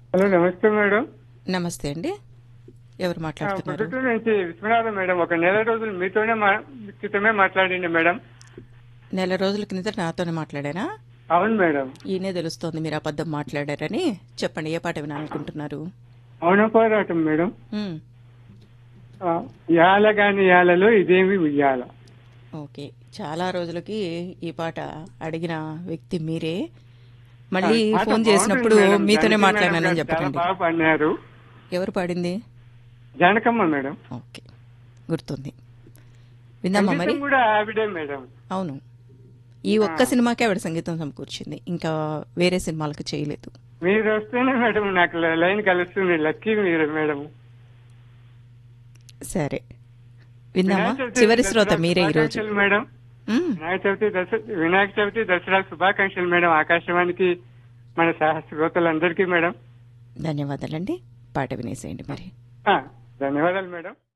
Hello నమస్తే madam నమస్తే అండి ఎవరు ఆ, మాట్లాడుతున్నారు పొద్దుటూరు నుంచి విశ్వనాథం మేడం ఒక నెల రోజులు మీతోనే మా- క్రితమే మాట్లాడింది మేడం నెల రోజుల కిందట నాతోనే మాట్లాడారా అవును మేడం ఈయనే తెలుస్తోంది మీరు అబద్ధం మాట్లాడారని చెప్పండి ఏ పాట వినాలనుకుంటున్నారు మౌన పోరాటం మేడం ఉమ్, ఆ, యాల గాని యాలలో ఇదేమి ఉయ్యాల ఓకే చాలా రోజులకి ఈ పాట అడిగిన వ్యక్తి మీరే మళ్ళీ పాట ఫోన్ చేసినప్పుడు బాగుంటుంది మేడం. మీతోనే జానకి మాట్లాడానని మేడం గారు చాలా చెప్పండి బాగా పాడినారు ఎవరు పాడింది జానకమ్మ మేడం ఓకే గుర్తుంది విందామా మరి సంగీతం కూడా ఆవిడే మేడం అవును ఈ ఒక్క సినిమాకే ఆవిడ సంగీతం సమకూర్చింది ఇంకా వేరే సినిమాలకు చేయలేదు మీరు వస్తేనే మేడం నాకు లైన్ కలుస్తుంది లక్కీ మీరు మేడం సరే విందామా వినాయక చవితి చివరి దసరా శ్రోత మీరే ఈరోజు శుభాకాంక్షలు మేడం మ్మ్. వినాయక చవితి దసరా వినాయక చవితి దసరా శుభాకాంక్షలు మేడం ఆకాశవాణికి మన సహ శ్రోతలందరికీ మేడం ధన్యవాదాలండి పాట వినేసేయండి మరి ఆ, ధన్యవాదాలు మేడం